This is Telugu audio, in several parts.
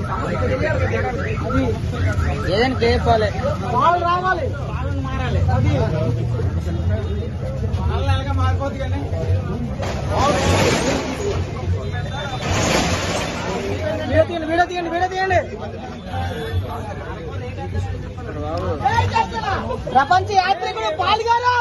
ఏదైనా కేపాలి వాళ్ళు రావాలి అది వీడియో తీయండి వీడియో తీయండి వీడియో తీయండి ప్రపంచ యాత్రికుడు పాల్గొరు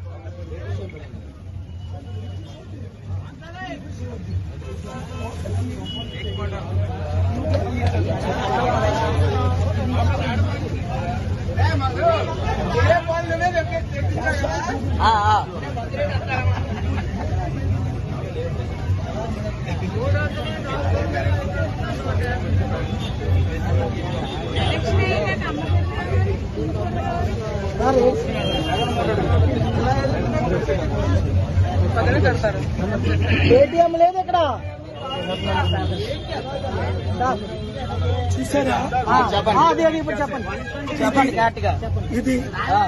ఆ, ఆ. ఏటీఎం లేదు ఇక్కడ చూసారా ఆ, ఆ, అదే అదే ఇప్పుడు చెప్పండి చెప్పండి కరెక్ట్ గా ఇది ఆ,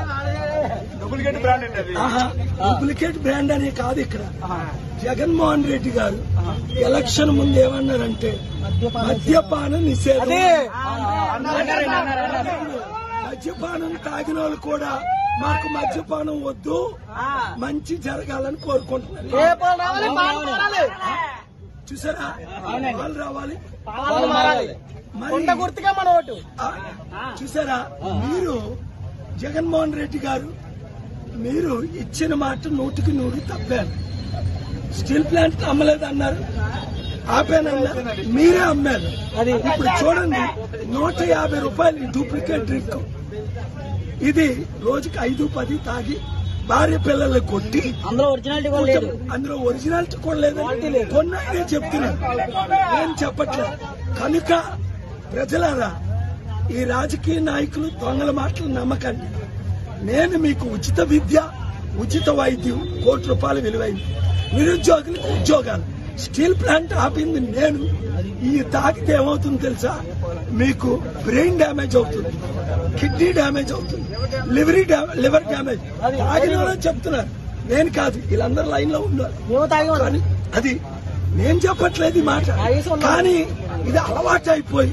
ఆహా డూప్లికేట్ బ్రాండ్ అనే కాదు ఇక్కడ జగన్మోహన్ రెడ్డి గారు ఎలక్షన్ ముందు ఏమన్నారంటే మద్యపాన నిషేధం అదే అన్నారండి, అన్నారు, అన్నారు. మద్యపానం తాగిన వాళ్ళు కూడా మాకు మద్యపానం వద్దు మంచి జరగాలని కోరుకుంటున్నారు పేపర్ రావాలి పాలు మారాలి చూసారా వాళ్ళు రావాలి పాలు మారాలి కొండ గుర్తుగా మన ఓటు ఆ, చూసారా మీరు జగన్మోహన్ రెడ్డి గారు మీరు ఇచ్చిన మాట నూటికి నూరు తప్పారు స్టీల్ ప్లాంట్ అమ్మలేదు అన్నారు ఆపానన్నారు మీరే అమ్మారు అది ఇప్పుడు చూడండి నూట యాభై రూపాయలు ఈ డూప్లికేట్ డ్రింక్ ఇది రోజుకి ఐదు పది తాగి భార్య పిల్లల్ని కొట్టి అందులో ఒరిజినాలిటీ కూడా లేదు అందులో ఒరిజినాలిటీ కూడా లేదండి కొన్నా నేను చెప్తున్నాను నేను చెప్పట్లేదు కనుక ప్రజలారా ఈ రాజకీయ నాయకులు దొంగల మాటలు నమ్మకండి నేను మీకు ఉచిత విద్య ఉచిత వైద్యం కోటి రూపాయలు విలువైంది నిరుద్యోగులకు ఉద్యోగాలు స్టీల్ ప్లాంట్ ఆపింది నేను ఈ తాగితే ఏమవుతుంది తెలుసా మీకు బ్రెయిన్ డ్యామేజ్ అవుతుంది కిడ్నీ డ్యామేజ్ అవుతుంది లివరీ లివర్ డ్యామేజ్ తాగిన వాళ్ళని చెప్తున్నారు నేను కాదు వీళ్ళందరూ లైన్ లో ఉన్నారు మేము తాగి ఉన్నాం. కానీ అది నేను చెప్పట్లేదు ఈ మాట తాగేసి ఉన్నాం. కానీ ఇది అలవాటు అయిపోయి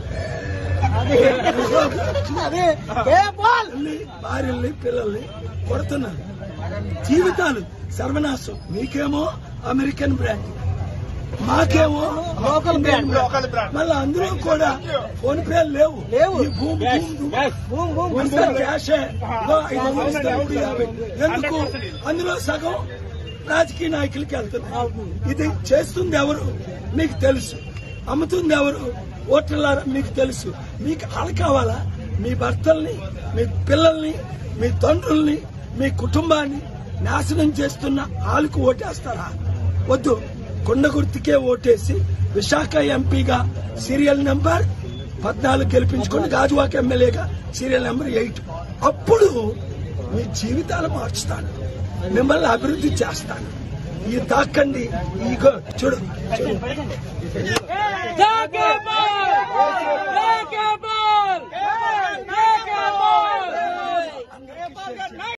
అదే ఏ బాల్ తల్లి, భార్యల్ని పిల్లల్ని కొడుతున్నారు జీవితాలు సర్వనాశం మీకేమో అమెరికన్ బ్రాండ్ మాకేమో లోకల్ బ్రాండ్ మళ్ళీ అందులో కూడా ఫోన్ పేలు లేవు లేవు. ఈ భూమి భూమి బూమ్ బూమ్ అంతా క్యాషే ఇదో ఐదు వందలు ఇస్తే మూడు యాభై. ఎందుకు అందులో సగం రాజకీయ నాయకులకి వెళ్తుంది ఇది చేస్తుంది ఎవరు మీకు తెలుసు అమ్ముతుంది ఎవరు ఓటర్లారా మీకు తెలుసు మీకు వాళ్ళు కావాలా మీ భర్తల్ని మీ పిల్లల్ని మీ తండ్రుల్ని మీ కుటుంబాన్ని నాశనం చేస్తున్న వాళ్ళకు ఓటేస్తారా వద్దు కొండ గుర్తుకే ఓటేసి విశాఖ ఎంపీగా సీరియల్ నెంబర్ పద్నాలుగు గెలిపించుకొని గాజువాక ఎమ్మెల్యేగా సీరియల్ నెంబర్ ఎయిట్ అప్పుడు మీ జీవితాలు మార్చుతాను మిమ్మల్ని అభివృద్ధి చేస్తాను ఈ తాకండి ఈ గో- చూడు చూడు జాగే